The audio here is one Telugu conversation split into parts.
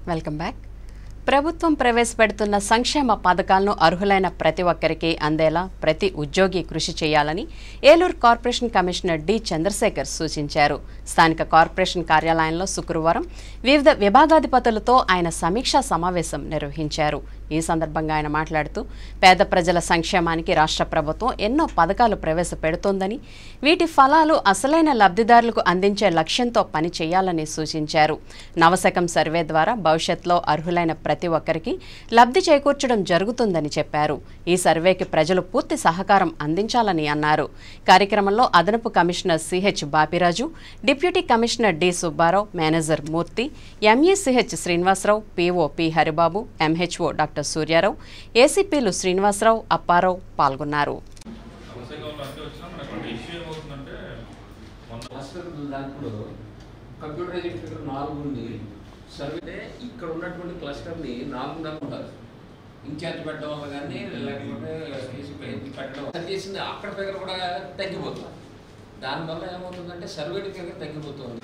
వెల్కమ్ బ్యాక్ ప్రభుత్వం ప్రవేశపెడుతున్న సంక్షేమ పథకాలను అర్హులైన ప్రతి ఒక్కరికి అందేలా ప్రతి ఉద్యోగి కృషి చేయాలని Eluru corporation commissioner D Chandrasekhar సూచించారు స్థానిక కార్పొరేషన్ కార్యాలయంలో శుక్రవారం వివిధ విభాగాధిపతులతో ఆయన సమీక్షా సమావేశం నిర్వహించారు ఈ సందర్భంగా ఆయన మాట్లాడుతూ పేద ప్రజల సంక్షేమానికి రాష్ట్ర ప్రభుత్వం ఎన్నో పథకాలు ప్రవేశపెడుతోందని వీటి ఫలాలు అసలైన లబ్ధిదారులకు అందించే లక్ష్యంతో పని చేయాలని సూచించారు నవశకం సర్వే ద్వారా భవిష్యత్తులో అర్హులైన ప్రతి ఒక్కరికి లబ్ధి చేకూర్చడం జరుగుతుందని చెప్పారు ఈ సర్వేకి ప్రజలు పూర్తి సహకారం అందించాలని అన్నారు కార్యక్రమంలో అదనపు commissioner CH Bapiraju deputy commissioner D Subbarao manager Murthy MECH Srinivasarao PO P Haribabu MHO doctor Suryarao ఏసీపీలు శ్రీనివాసరావు అప్పారావు పాల్గొన్నారు అవసరంగా అంటే వచ్చినా మనకు ఒక ఇష్యూ ఏమవుతుందంటే మొన్న హాస్పిటల్ దాంట్లో కంప్యూటరైజ్డ్ ఫిగర్ నాలుగు ఉంది సర్వే ఇక్కడ ఉన్నటువంటి క్లస్టర్ని నాలుగున్నర ఉంటారు ఇన్ఛార్జ్ పెట్టడం వల్ల కానీ లేకపోతే ఏసీ పెట్టడం అది చేసింది అక్కడ ఫిగర్ కూడా తగ్గిపోతుంది దానివల్ల ఏమవుతుందంటే సర్వే ఫిగర్ తగ్గిపోతుంది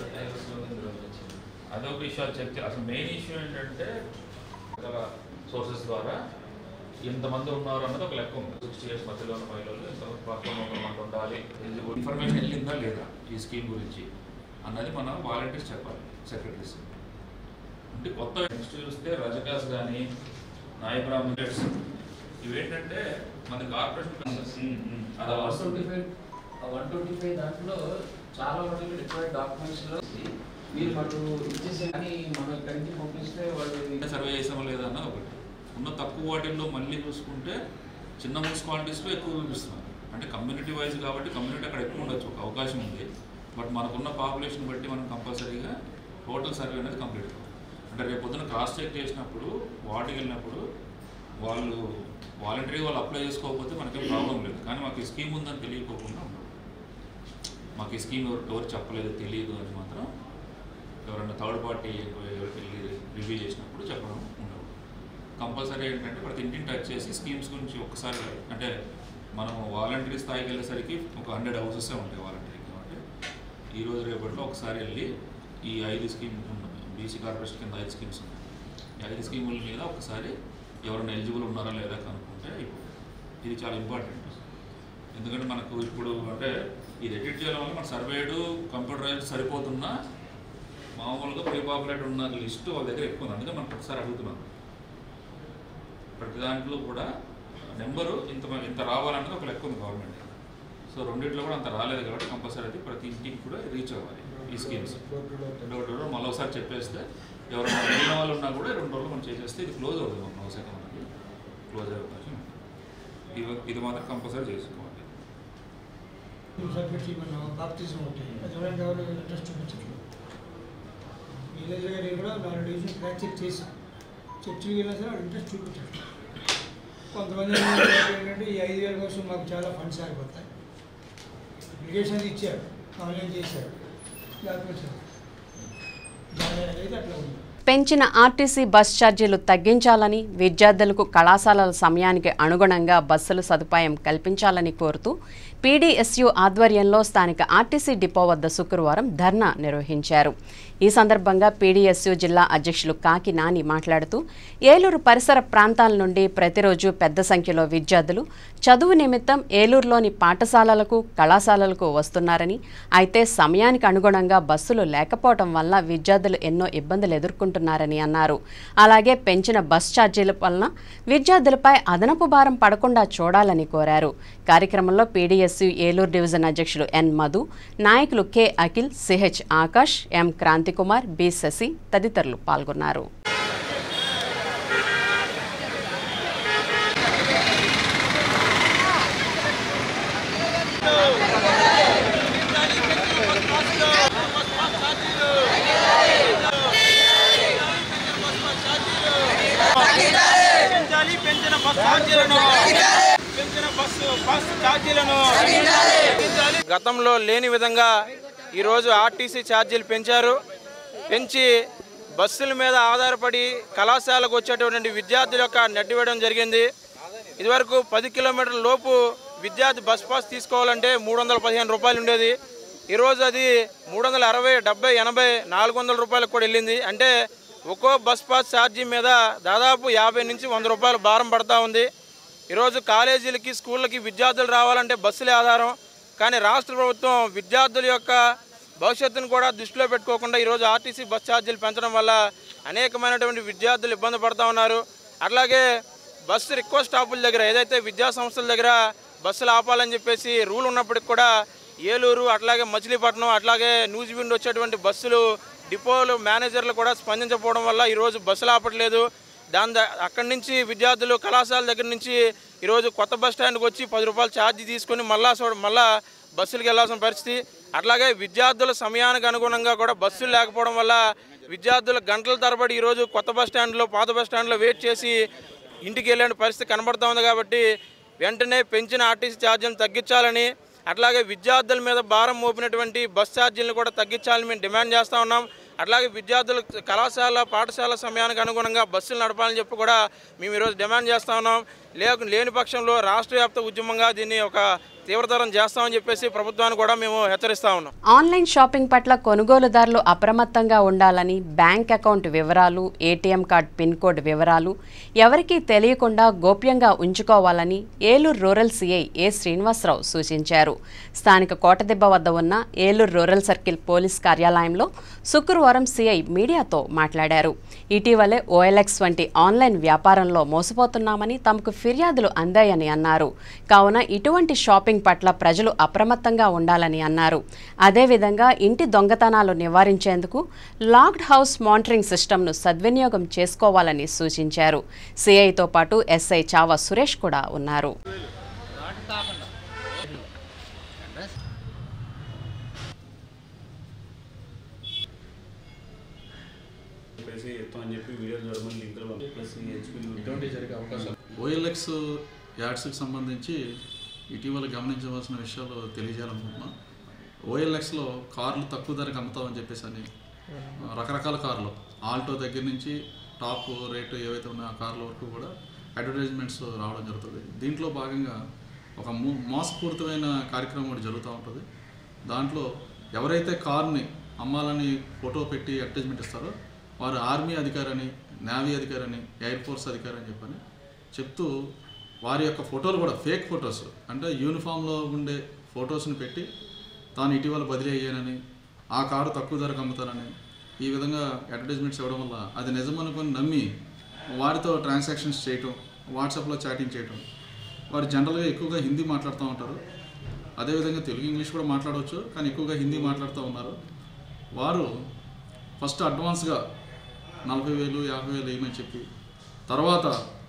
అదొక ఇష్యూ అది చెక్ చే- అసలు మెయిన్ ఇష్యూ ఏంటంటే సోర్సెస్ ద్వారా ఇంతమంది ఉన్నారు అన్నది ఒక లెక్క ఉంది సిక్స్టీ ఇయర్స్ మధ్యలో ఉన్న మహిళలు ఇంతమంది పక్కన ఒక మంది ఉండాలి ఇన్ఫర్మేషన్ వెళ్ళిందా లేదా ఈ స్కీమ్ గురించి అన్నది మన వాలంటీర్స్ చెప్పాలి సెక్రటరీస్ అంటే కొత్త నెక్స్ట్ చూస్తే రజకాస్ కానీ నాయ బ్రాహ్మణ్స్ ఇవేంటంటే మన కార్పొరేషన్ అది వన్ అవసరం twenty five one twenty five దాంట్లో చాలా వాటికి రిక్వైర్డ్ డాక్యుమెంట్స్లో మీరు మాకు ఇచ్చేసే కానీ మనం ఇక్కడి నుంచి పంపిస్తే వాళ్ళు సర్వే చేసామా లేదా అన్నది ఒకటి ఉన్న తక్కువ వాటిల్లో మళ్ళీ చూసుకుంటే చిన్న మున్సిపాలిటీస్లో ఎక్కువ చూపిస్తున్నారు అంటే కమ్యూనిటీ వైజ్ కాబట్టి కమ్యూనిటీ అక్కడ ఎక్కువ ఉండొచ్చు ఒక అవకాశం ఉంది బట్ మనకున్న పాపులేషన్ బట్టి మనం కంపల్సరీగా టోటల్ సర్వే అనేది కంప్లీట్ కావాలి అంటే రేపు పొద్దున క్రాస్ చెక్ చేసినప్పుడు వార్డుకి వెళ్ళినప్పుడు వాళ్ళు వాలంటరీ వాళ్ళు అప్లై చేసుకోకపోతే మనకేం ప్రాబ్లం లేదు కానీ మాకు ఈ స్కీమ్ ఉందని తెలియకోకుండా ఉండదు మాకు ఈ స్కీమ్ ఎవరు ఎవరు చెప్పలేదు తెలియదు అని మాత్రం ఎవరైనా థర్డ్ పార్టీ వెళ్ళి రివ్యూ చేసినప్పుడు చెప్పడం ఉండదు కంపల్సరీ ఏంటంటే ప్రతి ఇంటిని టచ్ చేసి స్కీమ్స్ గురించి ఒక్కసారి అంటే మనం వాలంటరీ స్థాయికి వెళ్ళేసరికి ఒక హండ్రెడ్ హౌసెస్ ఉంటాయి వాలంటరీకి కాబట్టి ఈ రోజు రేపట్లో ఒకసారి వెళ్ళి ఈ ఐదు స్కీమ్ బీసీ కార్పొరేషన్ కింద ఐదు స్కీమ్స్ ఉన్నాయి ఈ ఐదు స్కీముల మీద ఒకసారి ఎవరైనా ఎలిజిబుల్ ఉన్నారా లేదా కనుక్కుంటే అయిపోతుంది. ఇది చాలా ఇంపార్టెంట్ ఎందుకంటే మనకు ఇప్పుడు అంటే ఇది ఎడిట్ చేయడం వల్ల మన సర్వేడు కంప్యూటరైజ్ సరిపోతున్నా మామూలుగా ప్రీ పాపులేట్ ఉన్న లిస్టు వాళ్ళ దగ్గర ఎక్కువ ఉంది అందుకే మనం ఒకసారి అడుగుతున్నాం ప్రతి దాంట్లో కూడా నెంబరు ఇంత మ- ఇంత రావాలన్నది ఒక లెక్క ఉంది గవర్నమెంట్ సో రెండిట్లో కూడా అంత రాలేదు కాబట్టి కంపల్సరీ అది ప్రతి ఇంటికి కూడా రీచ్ అవ్వాలి ఈ స్కీమ్స్ డోర్ డోర్ మళ్ళీ ఒకసారి చెప్పేస్తే ఎవరైనా వెళ్ళిన వాళ్ళు ఉన్నా కూడా రెండు రోజులు మనం చేసేస్తే ఇది క్లోజ్ అవుతుంది మన నవశాఖ మనకి క్లోజ్ అయ్యే అవకాశం ఉంది. ఇది ఇది మాత్రం కంపల్సరీ చేసుకోవాలి సబ్మిట్ చేయమన్నాం బాప్తిజం ఒకటి అది ఎవరైనా ఎవరు ఇంట్రెస్ట్ చూపించట్లేదు విలేజ్ గారి కూడా నాలుగు డివిజన్ క్రాక్ చెక్ చేసాం చర్చికి వెళ్ళినా సరే వాళ్ళు ఇంట్రెస్ట్ చూపించట్లేదు కొంతమంది ఏంటంటే ఈ ఐదు వేల కోసం మాకు చాలా ఫండ్స్ ఆగిపోతాయి అప్లికేషన్ ఇచ్చారు ఆన్లైన్ చేశారు లేకపోతే దాని అయితే అట్లా ఉంది పెంచిన ఆర్టీసీ బస్ ఛార్జీలు తగ్గించాలని విద్యార్థులకు కళాశాలల సమయానికి అనుగుణంగా బస్సుల సదుపాయం కల్పించాలని కోరుతూ పీడీఎస్యు ఆధ్వర్యంలో స్థానిక ఆర్టీసీ డిపో వద్ద శుక్రవారం ధర్నా నిర్వహించారు ఈ సందర్భంగా పీడీఎస్యు జిల్లా అధ్యక్షులు కాకి నాని మాట్లాడుతూ ఏలూరు పరిసర ప్రాంతాల నుండి ప్రతిరోజు పెద్ద సంఖ్యలో విద్యార్థులు చదువు నిమిత్తం ఏలూరులోని పాఠశాలలకు కళాశాలలకు వస్తున్నారని అయితే సమయానికి అనుగుణంగా బస్సులు లేకపోవడం వల్ల విద్యార్థులు ఎన్నో ఇబ్బందులు ఎదుర్కొంటున్నారని అన్నారు అలాగే పెంచిన బస్ ఛార్జీల వలన విద్యార్థులపై అదనపు భారం పడకుండా చూడాలని కోరారు కార్యక్రమంలో పీడీఎస్యు ఏలూరు డివిజన్ అధ్యక్షులు ఎన్ మధు నాయకులు K Akhil CH Akash M Kranthikumar B Sasi తదితరులు పాల్గొన్నారు పెంచాలి పెంచిన బస్ ఛార్జీలను పెంచిన బస్సు బస్ ఛార్జీలను పెంచాలి. గతంలో లేని విధంగా ఈరోజు ఆర్టీసీ ఛార్జీలు పెంచారు పెంచి బస్సుల మీద ఆధారపడి కళాశాలకు వచ్చేటువంటి విద్యార్థుల యొక్క నెట్టివేయడం జరిగింది ఇదివరకు పది కిలోమీటర్ల లోపు విద్యార్థి బస్ పాస్ తీసుకోవాలంటే మూడు వందల పదిహేను రూపాయలు ఉండేది ఈరోజు అది మూడు వందల అరవై డెబ్బై ఎనభై నాలుగు వందల రూపాయలకు కూడా వెళ్ళింది అంటే ఒక్కో బస్ పాస్ ఛార్జీ మీద దాదాపు యాభై నుంచి వంద రూపాయలు భారం పడతా ఉంది ఈరోజు కాలేజీలకి స్కూళ్ళకి విద్యార్థులు రావాలంటే బస్సులే ఆధారం కానీ రాష్ట్ర ప్రభుత్వం విద్యార్థుల యొక్క భవిష్యత్తును కూడా దృష్టిలో పెట్టుకోకుండా ఈరోజు ఆర్టీసీ బస్ ఛార్జీలు పెంచడం వల్ల అనేకమైనటువంటి విద్యార్థులు ఇబ్బంది పడుతూ ఉన్నారు అట్లాగే బస్సు రిక్వెస్ట్ స్టాపుల దగ్గర ఏదైతే విద్యా సంస్థల దగ్గర బస్సులు ఆపాలని చెప్పేసి రూల్ ఉన్నప్పటికి కూడా ఏలూరు అట్లాగే మచిలీపట్నం అట్లాగే న్యూజిబిండ్ వచ్చేటువంటి బస్సులు డిపోలు మేనేజర్లు కూడా స్పందించకపోవడం వల్ల ఈరోజు బస్సులు ఆపట్లేదు దాని ద- అక్కడి నుంచి విద్యార్థులు కళాశాల దగ్గర నుంచి ఈరోజు కొత్త బస్ స్టాండ్కి వచ్చి పది రూపాయలు ఛార్జ్ తీసుకొని మళ్ళా చూడ మళ్ళా బస్సులకు వెళ్ళాల్సిన పరిస్థితి అట్లాగే విద్యార్థుల సమయానికి అనుగుణంగా కూడా బస్సులు లేకపోవడం వల్ల విద్యార్థులు గంటల తరబడి ఈరోజు కొత్త బస్ స్టాండ్లో పాత బస్ స్టాండ్లో వెయిట్ చేసి ఇంటికి వెళ్ళే పరిస్థితి కనబడుతూ ఉంది కాబట్టి వెంటనే పెంచిన ఆర్టీసీ ఛార్జీలను తగ్గించాలని అట్లాగే విద్యార్థుల మీద భారం మోపినటువంటి బస్ ఛార్జీలను కూడా తగ్గించాలని మేము డిమాండ్ చేస్తూ ఉన్నాం అట్లాగే విద్యార్థులు కళాశాల పాఠశాల సమయానికి అనుగుణంగా బస్సులు నడపాలని చెప్పి కూడా మేము ఈరోజు డిమాండ్ చేస్తూ ఉన్నాం లేక లేని పక్షంలో రాష్ట్ర వ్యాప్త ఉద్యమంగా దీన్ని ఒక తీవ్రతరం చేస్తామని చెప్పేసి ప్రభుత్వాన్ని కూడా మేము హెచ్చరిస్తా ఉన్నాం ఆన్లైన్ షాపింగ్ పట్ల కొనుగోలుదారులు అప్రమత్తంగా ఉండాలని బ్యాంక్ అకౌంట్ వివరాలు ఏటీఎం కార్డ్ పిన్ కోడ్ వివరాలు ఎవరికీ తెలియకుండా గోప్యంగా ఉంచుకోవాలని Eluru rural CI A Srinivasarao సూచించారు స్థానిక కోటదిబ్బ వద్ద ఉన్న ఏలూరు రూరల్ సర్కిల్ పోలీస్ కార్యాలయంలో శుక్రవారం సీఐ మీడియాతో మాట్లాడారు ఇటీవలే ఓఎల్ఎక్స్ వంటి ఆన్లైన్ వ్యాపారంలో మోసపోతున్నామని తమకు ఫిర్యాదులు అందాయని అన్నారు కావున ఇటువంటి షాపింగ్ పట్ల ప్రజలు అప్రమత్తంగా ఉండాలని అన్నారు అదేవిధంగా ఇంటి దొంగతనాలు నివారించేందుకు లాక్డ్ హౌస్ మానిటరింగ్ సిస్టమ్ను సద్వినియోగం చేసుకోవాలని సూచించారు సిఐతో పాటు ఎస్ఐ చావా సురేష్ కూడా ఉన్నారు చెప్పేసి ఎత్తాం అని చెప్పి వీడియో చూడమని లింకులు పంపి ప్లస్ ఈ హెచ్పి ఇటువంటి జరిగే అవకాశాలు ఓఎల్ఎక్స్ యాడ్స్కి సంబంధించి ఇటీవల గమనించవలసిన విషయాలు తెలియజేయాలనుకుంటున్నాం ఓఎల్ఎక్స్లో కార్లు తక్కువ ధరకు అమ్ముతామని చెప్పేసి అని ఆ, రకరకాల కార్లు ఆల్టో దగ్గర నుంచి టాప్ రేటు ఏవైతే ఉన్నాయో ఆ కార్ల వరకు కూడా అడ్వర్టైజ్మెంట్స్ రావడం జరుగుతుంది దీంట్లో భాగంగా ఒక మో మోసపూరితమైన కార్యక్రమం ఒకటి జరుగుతూ ఉంటుంది దాంట్లో ఎవరైతే కార్ని అమ్మాలని ఫోటో పెట్టి అడ్వర్టైజ్మెంట్ ఇస్తారో వారు ఆర్మీ అధికారని నేవీ అధికారని ఎయిర్ ఫోర్స్ అధికారి అని చెప్పని చెప్తూ వారి యొక్క ఫోటోలు కూడా ఫేక్ ఫొటోస్ అంటే యూనిఫామ్లో ఉండే ఫొటోస్ని పెట్టి తాను ఇటీవల బదిలీ అయ్యానని ఆ కారు తక్కువ ధరకు అమ్ముతానని ఈ విధంగా అడ్వర్టైజ్మెంట్స్ ఇవ్వడం వల్ల అది నిజం అనుకొని నమ్మి వారితో ట్రాన్సాక్షన్స్ చేయటం వాట్సాప్లో చాటింగ్ చేయటం వారు జనరల్గా ఎక్కువగా హిందీ మాట్లాడుతూ ఉంటారు అదేవిధంగా తెలుగు ఇంగ్లీష్ కూడా మాట్లాడవచ్చు కానీ ఎక్కువగా హిందీ మాట్లాడుతూ ఉన్నారు వారు ఫస్ట్ అడ్వాన్స్గా నలభై వేలు యాభై వేలు వేయమని చెప్పి తర్వాత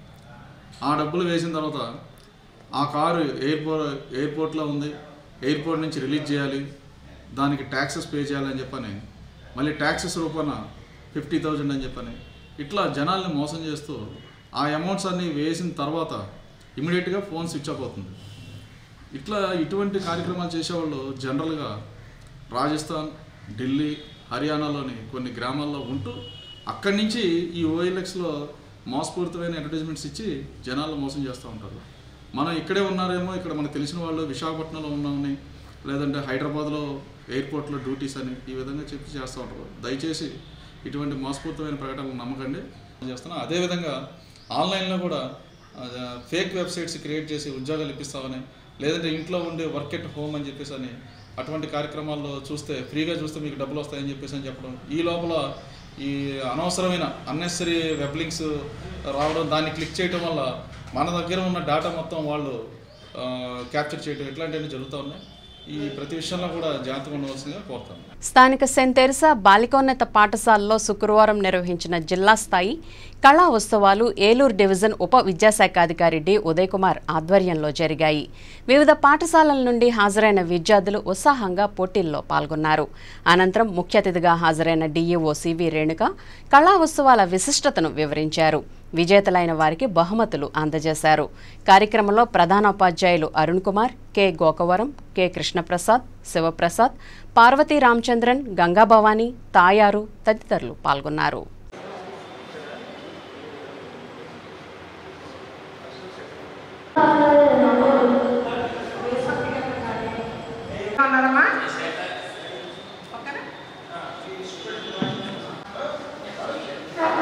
ఆ డబ్బులు వేసిన తర్వాత ఆ కారు ఎయిర్పోర్ట్ ఎయిర్పోర్ట్లో ఉంది ఎయిర్పోర్ట్ నుంచి రిలీజ్ చేయాలి దానికి ట్యాక్సెస్ పే చేయాలని చెప్పని మళ్ళీ ట్యాక్సెస్ రూపాన ఫిఫ్టీ థౌజండ్ అని చెప్పని ఇట్లా జనాల్ని మోసం చేస్తూ ఆ అమౌంట్స్ అన్నీ వేసిన తర్వాత ఇమీడియట్గా ఫోన్ స్విచ్ ఆఫ్ అవుతుంది ఇట్లా ఇటువంటి కార్యక్రమాలు చేసేవాళ్ళు జనరల్గా రాజస్థాన్ ఢిల్లీ హర్యానాలోని కొన్ని గ్రామాల్లో ఉంటూ అక్కడి నుంచి ఈ ఓఎల్ఎక్స్లో మోసపూరితమైన అడ్వర్టైజ్మెంట్స్ ఇచ్చి జనాలను మోసం చేస్తూ ఉంటారు మనం ఇక్కడే ఉన్నారేమో ఇక్కడ మనకు తెలిసిన వాళ్ళు విశాఖపట్నంలో ఉన్నామని లేదంటే హైదరాబాద్లో ఎయిర్పోర్ట్లో డ్యూటీస్ అని ఈ విధంగా చెప్పి చేస్తూ ఉంటారు దయచేసి ఇటువంటి మోసపూరితమైన ప్రకటనలు నమ్మకండి చేస్తున్నాం అదేవిధంగా ఆన్లైన్లో కూడా ఫేక్ వెబ్సైట్స్ క్రియేట్ చేసి ఉద్యోగాలు ఇప్పిస్తామని లేదంటే ఇంట్లో ఉండే వర్క్ ఎట్ హోమ్ అని చెప్పేసి అని అటువంటి కార్యక్రమాల్లో చూస్తే ఫ్రీగా చూస్తే మీకు డబ్బులు వస్తాయని చెప్పేసి అని చెప్పడం ఈ లోపల ఈ అనవసరమైన అన్నెసరీ వెబ్ లింక్స్ రావడం దాన్ని క్లిక్ చేయడం వల్ల మన దగ్గర ఉన్న డేటా మొత్తం వాళ్ళు క్యాప్చర్ చేయడం ఇట్లాంటివన్నీ జరుగుతూ ఉన్నాయి ఈ ప్రతి విషయంలో కూడా జాగ్రత్తగా ఉండవలసిందిగా కోరుతాను స్థానిక సెంట్ తెరిసా బాలికోన్నత పాఠశాలలో శుక్రవారం నిర్వహించిన జిల్లా స్థాయి కళా ఉత్సవాలు ఏలూరు డివిజన్ ఉప విద్యాశాఖ అధికారి డి ఉదయ్ కుమార్ ఆధ్వర్యంలో జరిగాయి వివిధ పాఠశాలల నుండి హాజరైన విద్యార్థులు ఉత్సాహంగా పోటీల్లో పాల్గొన్నారు అనంతరం ముఖ్య అతిథిగా హాజరైన డీఈఓ సివి రేణుక కళా ఉత్సవాల విశిష్టతను వివరించారు విజేతలైన వారికి బహుమతులు అందజేశారు కార్యక్రమంలో ప్రధానోపాధ్యాయులు అరుణ్ కుమార్ కె గోకవరం కె కృష్ణప్రసాద్ శివప్రసాద్ పార్వతీ రామచంద్రన్ గంగాభవాని తాయారు తదితరులు పాల్గొన్నారు ఉన్నారమ్మా ఓకేనా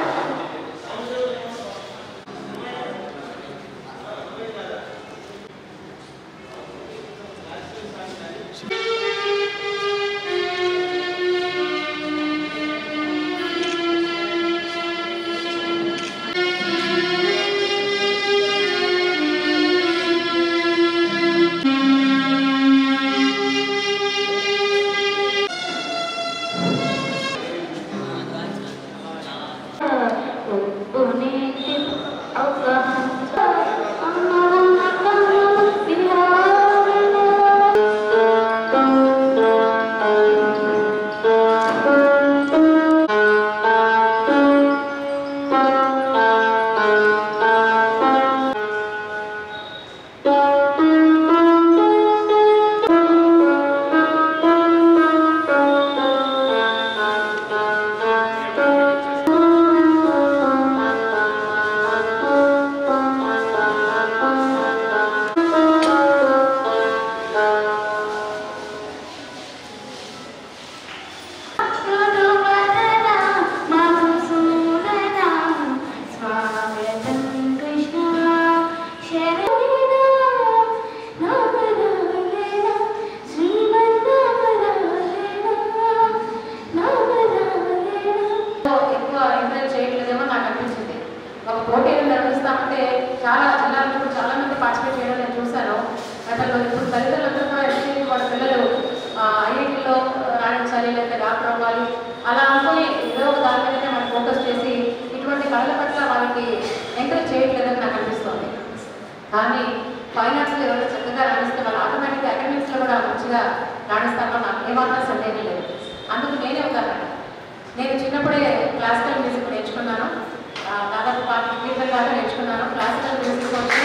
చాలా జిల్లాలో కూడా చాలా మంది పార్టిసిపేట్ చేయడం నేను చూశాను గతంలో ఇప్పుడు తల్లిదండ్రులందరూ కూడా ఎస్పీ వాళ్ళ పిల్లలు ఐఐటీలో రాణించాలి లేకపోతే డాక్టర్ అవ్వాలి అలా అనుకుని ఏదో ఒక దాని మీదనే మనం ఫోకస్ చేసి ఇటువంటి కళల పట్ల వాళ్ళకి ఎంకరేజ్ చేయట్లేదని నాకు అనిపిస్తుంది కానీ ఫైనాన్స్లో ఎవరైనా చక్కగా రాణిస్తే వాళ్ళు ఆటోమేటిక్గా అకాడమిక్స్లో కూడా మంచిగా రాణిస్తారో నాకు ఏమాత్రం సందేహం లేదు అందుకు నేనే ఉదాహరణ నేను చిన్నప్పుడే క్లాసికల్ మ్యూజిక్ నేర్చుకున్నాను ఆ, దాదాపు పాతి కీర్తన దాకా నేర్చుకున్నాను క్లాసికల్ మ్యూజిక్ వచ్చి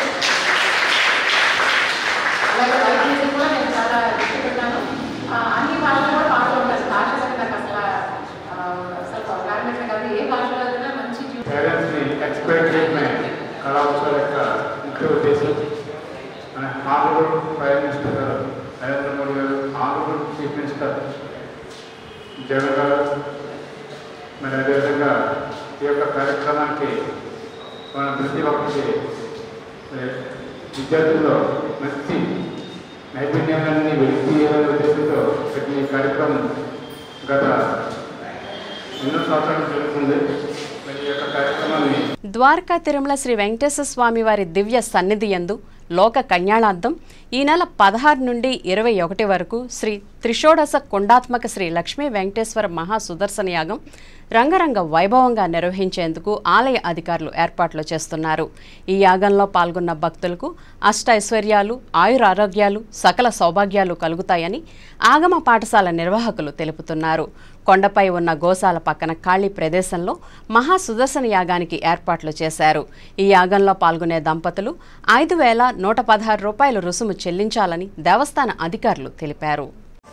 అలాగే వైట్ మ్యూజిక్ కూడా నేను చాలా దృష్టి పెట్టాను ఆ, అన్ని భాషలు కూడా పాడుతూ ఉంటాను భాష అనేది నాకు అసలు ఆ, అసలు పారామీటర్ కాదు ఏ భాషలో అయినా మంచి ట్యూన్ పేరెంట్స్ని ఎక్స్పైర్ చేయడమే కళావసరాల యొక్క ముఖ్య ఉద్దేశం మన ఆనరబుల్ ప్రైమ్ మినిస్టర్ గారు నరేంద్ర మోడీ గారు ఆనరబుల్ చీఫ్ మినిస్టర్ జగన్ గారు మరి అదేవిధంగా ఈ యొక్క కార్యక్రమానికి మన ప్రతి ఒక్కరికి మరి విద్యార్థుల్లో మంచి నైపుణ్యాన్ని వెలికి తీయాలనే ఉద్దేశంతో పెట్టిన ఈ కార్యక్రమం గత ఎన్నో సంవత్సరాలు జరుగుతుంది మరి ఈ యొక్క కార్యక్రమాన్ని ద్వారకా తిరుమల శ్రీ వెంకటేశ్వర స్వామి వారి దివ్య సన్నిధి యందు లోక కళ్యాణార్థం ఈ నెల పదహారు నుండి ఇరవై ఒకటి వరకు శ్రీ త్రిషోడశ కుండాత్మక శ్రీ లక్ష్మీ వెంకటేశ్వర మహా సుదర్శన యాగం రంగరంగ వైభవంగా నిర్వహించేందుకు ఆలయ అధికారులు ఏర్పాట్లు చేస్తున్నారు ఈ యాగంలో పాల్గొన్న భక్తులకు అష్ట ఐశ్వర్యాలు ఆయురారోగ్యాలు సకల సౌభాగ్యాలు కలుగుతాయని ఆగమ పాఠశాల నిర్వాహకులు తెలుపుతున్నారు కొండపై ఉన్న గోశాల పక్కన ఖాళీ ప్రదేశంలో మహా సుదర్శన యాగానికి ఏర్పాట్లు చేశారు ఈ యాగంలో పాల్గొనే దంపతులు ఐదు వేల నూట పదహారు రూపాయల రుసుము చెల్లించాలని దేవస్థాన అధికారులు తెలిపారు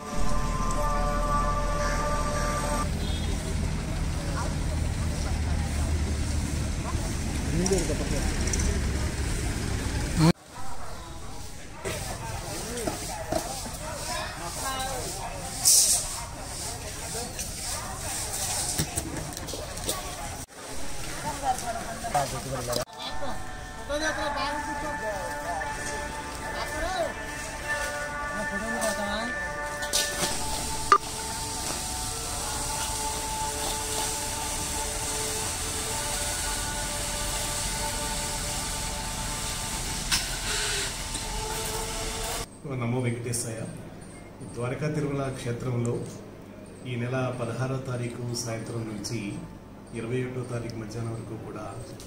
నమో వెంకటేశాయ ద్వారకా తిరుమల క్షేత్రంలో ఈ నెల పదహారో తారీఖు సాయంత్రం నుంచి ఇరవై ఒకటో తారీఖు మధ్యాహ్నం వరకు కూడా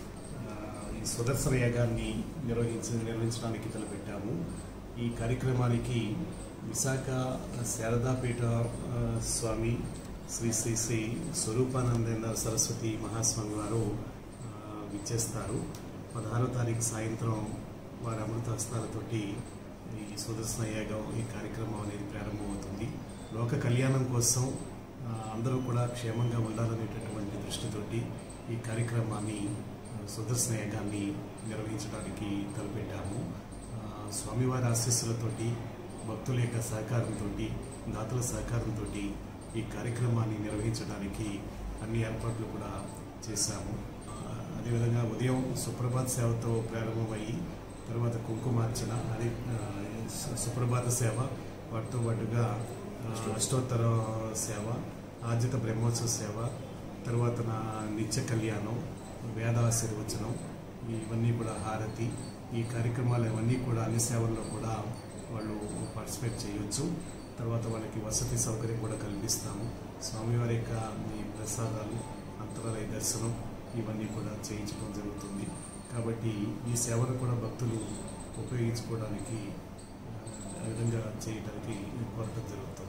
ఆ, ఈ సుదర్శన యాగాన్ని నిర్వహించి నిర్వహించడానికి తలపెట్టాము ఈ కార్యక్రమానికి విశాఖ శారదాపీఠ ఆ, స్వామి శ్రీ శ్రీ శ్రీ స్వరూపానందేంద్ర సరస్వతి మహాస్వామి వారు ఆ, విచ్చేస్తారు పదహారో తారీఖు సాయంత్రం వారి అమృత హస్తాలతోటి ఈ సుదర్శన యాగం ఈ కార్యక్రమం అనేది ప్రారంభమవుతుంది లోక కళ్యాణం కోసం ఆ, అందరూ కూడా క్షేమంగా ఉండాలనేటటువంటి దృష్టితోటి ఈ కార్యక్రమాన్ని ఆ, సుదర్శన యాగాన్ని నిర్వహించడానికి తలపెట్టాము ఆ, స్వామివారి ఆశీస్సులతోటి భక్తుల యొక్క సహకారంతో దాతల సహకారంతో ఈ కార్యక్రమాన్ని నిర్వహించడానికి అన్ని ఏర్పాట్లు కూడా చేశాము ఆ, అదేవిధంగా ఉదయం సుప్రభాత్ సేవతో ప్రారంభమయ్యి తర్వాత కుంకుమార్చన అది ఆ, సు- సుప్రభాత సేవ వాటితో పాటుగా ఆ, అష్టోత్తర సేవ ఆర్జిత బ్రహ్మోత్సవ సేవ తర్వాత నా నిత్య కళ్యాణం వేద ఆశీర్వచనం ఇవన్నీ కూడా హారతి ఈ కార్యక్రమాలు ఇవన్నీ కూడా అన్ని సేవల్లో కూడా వాళ్ళు పార్టిసిపేట్ చేయొచ్చు తర్వాత వాళ్ళకి వసతి సౌకర్యం కూడా కల్పిస్తాము స్వామివారి యొక్క ఈ ప్రసాదాలు అంతరాలయ దర్శనం ఇవన్నీ కూడా చేయించడం జరుగుతుంది కాబట్టి ఈ సేవను కూడా భక్తులు ఉపయోగించుకోవడానికి ఆ, ఆ విధంగా చేయడానికి కోరటం జరుగుతుంది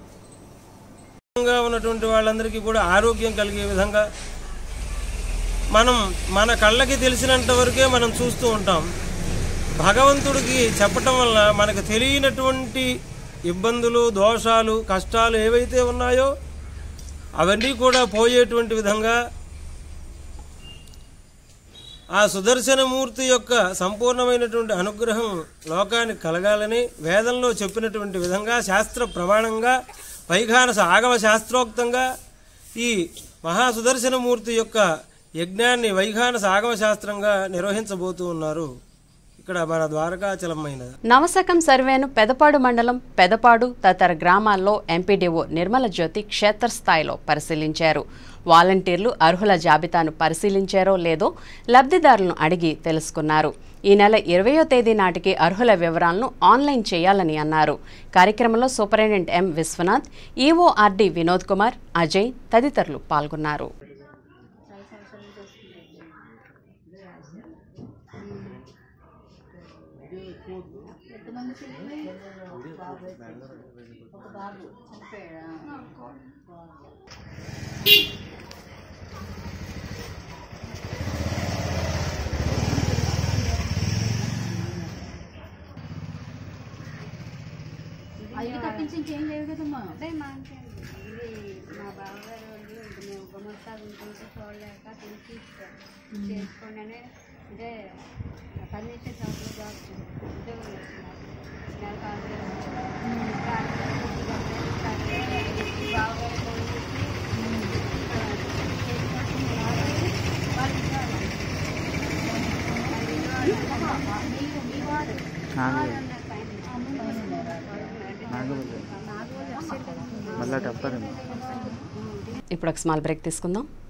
గా ఉన్నటువంటి వాళ్ళందరికీ కూడా ఆరోగ్యం కలిగే విధంగా మనం మన కళ్ళకి తెలిసినంత వరకే మనం చూస్తూ ఉంటాం భగవంతుడికి చెప్పటం వల్ల మనకు తెలియనటువంటి ఇబ్బందులు దోషాలు కష్టాలు ఏవైతే ఉన్నాయో అవన్నీ కూడా పోయేటువంటి విధంగా ఆ సుదర్శనమూర్తి యొక్క సంపూర్ణమైనటువంటి అనుగ్రహం లోకానికి కలగాలని వేదంలో చెప్పినటువంటి విధంగా శాస్త్ర ప్రమాణంగా వైఖానస ఆగమ శాస్త్రోక్తంగా ఈ మహాసుదర్శనమూర్తి యొక్క యజ్ఞాన్ని వైఖానస ఆగమ శాస్త్రంగా నిర్వహించబోతూ ఉన్నారు ఇక్కడ మన ద్వారకాచలమైన నవశకం సర్వేను పెదపాడు మండలం పెదపాడు తదితర గ్రామాల్లో ఎంపీడీఓ నిర్మల జ్యోతి క్షేత్రస్థాయిలో పరిశీలించారు వాలంటీర్లు అర్హుల జాబితాను పరిశీలించారో లేదో లబ్ధిదారులను అడిగి తెలుసుకున్నారు ఈ నెల ఇరవయో తేదీ నాటికి అర్హుల వివరాలను ఆన్లైన్ చేయాలని అన్నారు కార్యక్రమంలో superintendent M Viswanath EORD Vinod Kumar Ajay తదితరులు పాల్గొన్నారు ఒక బాబు చనిపోయాడా అది తప్పించి ఇంకేం లేదు కదమ్మా అదే మాకేం ఇది మా బావగారు వాళ్ళు ఇది మేము గుమ్మడికాయ ఉంటుంటే చూడలేక తెలిసి చేసుకోండి అని అంటే ఫర్నిచర్ షాప్లో జాబ్ ఉద్యోగం చేస్తున్నారు నెల కాదు బావగారు ఫోన్ చేసి ఇప్పుడు ఒక స్మాల్ బ్రేక్ తీసుకుందాం